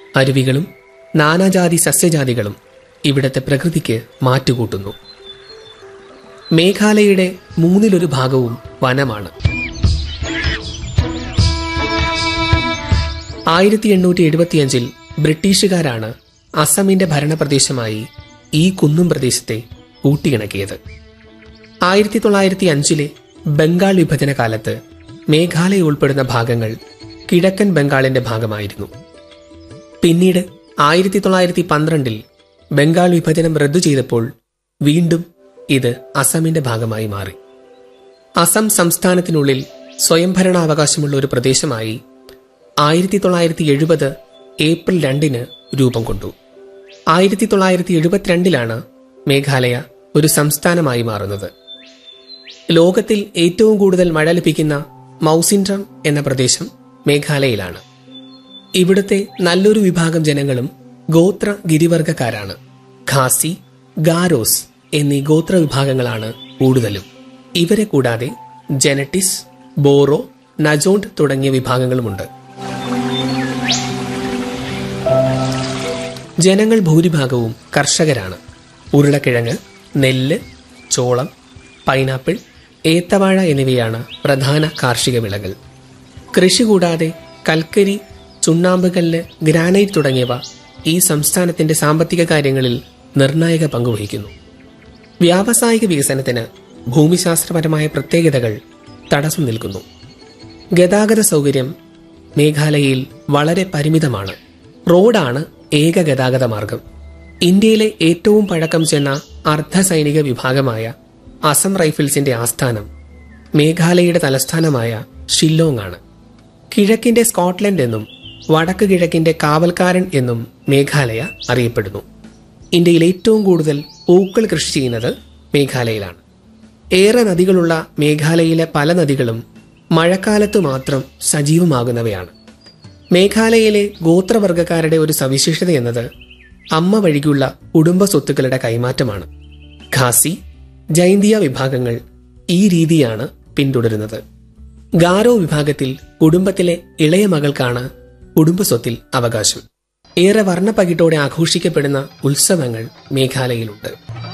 അരുവികളും നാനാജാതി സസ്യജാതികളും ഇവിടത്തെ പ്രകൃതിക്ക് മാറ്റുകൂട്ടുന്നു മേഘാലയയുടെ മൂന്നിലൊരു ഭാഗവും വനമാണ് ആയിരത്തി എണ്ണൂറ്റി എഴുപത്തിയഞ്ചിൽ ബ്രിട്ടീഷുകാരാണ് അസമിന്റെ ഭരണപ്രദേശമായി ഈ കുന്നും പ്രദേശത്തെ കൂട്ടിയിണക്കിയത് ആയിരത്തി തൊള്ളായിരത്തി അഞ്ചിലെ ബംഗാൾ വിഭജന കാലത്ത് മേഘാലയ ഉൾപ്പെടുന്ന ഭാഗങ്ങൾ കിഴക്കൻ ബംഗാളിന്റെ ഭാഗമായിരുന്നു പിന്നീട് ആയിരത്തി തൊള്ളായിരത്തി പന്ത്രണ്ടിൽ ബംഗാൾ വിഭജനം റദ്ദു ചെയ്തപ്പോൾ വീണ്ടും ഇത് അസമിന്റെ ഭാഗമായി മാറി അസം സംസ്ഥാനത്തിനുള്ളിൽ സ്വയംഭരണാവകാശമുള്ള ഒരു പ്രദേശമായി ആയിരത്തി തൊള്ളായിരത്തി എഴുപത് ഏപ്രിൽ രണ്ടിന് രൂപം കൊണ്ടു ആയിരത്തി തൊള്ളായിരത്തി എഴുപത്തിരണ്ടിലാണ് മേഘാലയ ഒരു സംസ്ഥാനമായി മാറുന്നത് ലോകത്തിൽ ഏറ്റവും കൂടുതൽ മഴ ലഭിക്കുന്ന മൗസിൻഡ്രം എന്ന പ്രദേശം മേഘാലയയിലാണ് ഇവിടുത്തെ നല്ലൊരു വിഭാഗം ജനങ്ങളും ഗോത്ര ഗിരിവർഗക്കാരാണ് ഖാസി ഗാരോസ് എന്നീ ഗോത്ര വിഭാഗങ്ങളാണ് കൂടുതലും ഇവരെ കൂടാതെ ജനറ്റിസ് ബോറോ നജോണ്ട് തുടങ്ങിയ വിഭാഗങ്ങളുമുണ്ട് ജനങ്ങൾ ഭൂരിഭാഗവും കർഷകരാണ് ഉരുളക്കിഴങ്ങ് നെല്ല് ചോളം പൈനാപ്പിൾ ഏത്തവാഴ എന്നിവയാണ് പ്രധാന കാർഷിക വിളകൾ കൃഷി കൂടാതെ കൽക്കരി ചുണ്ണാമ്പുകല്ല് ഗ്രാനൈറ്റ് തുടങ്ങിയവ ഈ സംസ്ഥാനത്തിന്റെ സാമ്പത്തിക കാര്യങ്ങളിൽ നിർണായക പങ്കുവഹിക്കുന്നു വ്യാവസായിക വികസനത്തിന് ഭൂമിശാസ്ത്രപരമായ പ്രത്യേകതകൾ തടസ്സം നിൽക്കുന്നു ഗതാഗത സൗകര്യം മേഘാലയയിൽ വളരെ പരിമിതമാണ് റോഡാണ് ഏക ഗതാഗത മാർഗം ഇന്ത്യയിലെ ഏറ്റവും പഴക്കം ചെന്ന അർദ്ധ സൈനിക വിഭാഗമായ അസം റൈഫിൾസിന്റെ ആസ്ഥാനം മേഘാലയയുടെ തലസ്ഥാനമായ ഷില്ലോങ് ആണ് കിഴക്കിന്റെ സ്കോട്ട്ലൻഡ് എന്നും വടക്ക് കിഴക്കിന്റെ കാവൽക്കാരൻ എന്നും മേഘാലയ അറിയപ്പെടുന്നു ഇന്ത്യയിൽ ഏറ്റവും കൂടുതൽ പൂക്കൾ കൃഷി ചെയ്യുന്നത് മേഘാലയയിലാണ് ഏറെ നദികളുള്ള മേഘാലയയിലെ പല നദികളും മഴക്കാലത്ത് മാത്രം സജീവമാകുന്നവയാണ് മേഘാലയയിലെ ഗോത്രവർഗക്കാരുടെ ഒരു സവിശേഷത എന്നത് അമ്മ വഴിക്കുള്ള കുടുംബ സ്വത്തുക്കളുടെ കൈമാറ്റമാണ് ഖാസി ജൈന്തിയ വിഭാഗങ്ങൾ ഈ രീതിയാണ് പിന്തുടരുന്നത് ഗാരോ വിഭാഗത്തിൽ കുടുംബത്തിലെ ഇളയ മകൾക്കാണ് കുടുംബസ്വത്തിൽ അവകാശം ഏറെ വർണ്ണപ്പകിട്ടോടെ ആഘോഷിക്കപ്പെടുന്ന ഉത്സവങ്ങൾ മേഘാലയയിലുണ്ട്